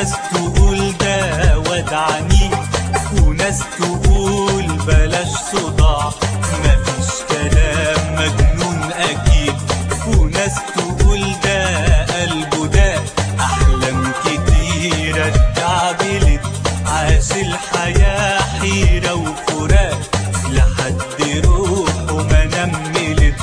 وناس تقول ده واد عنيد وناس تقول بلاش صداع مفيش كلام مجنون اكيد وناس تقول ده قلبه ده احلام كتيرة اتعبلت عاش الحياة حيرة وفراق لحد روحه ما نملت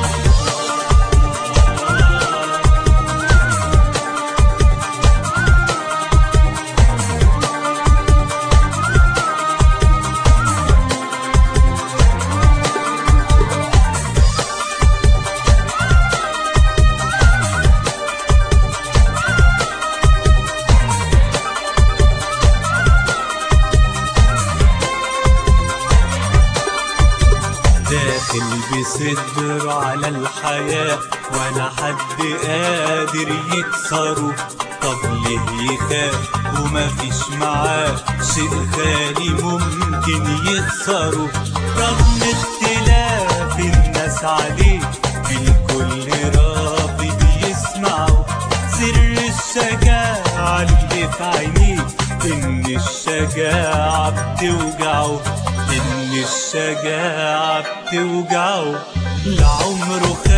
داخل بصدره على الحياة ولا حد قادر يكسره طب ليه يخاف ومفيش معاه شيء غالي ممكن يخسره رغم اختلاف الناس عليه الكل رافض يسمعه سر الشجاعة اللي في عينيه إن الشجاعة بتوجعه إن الشجاعة بتوجعه لعمره خ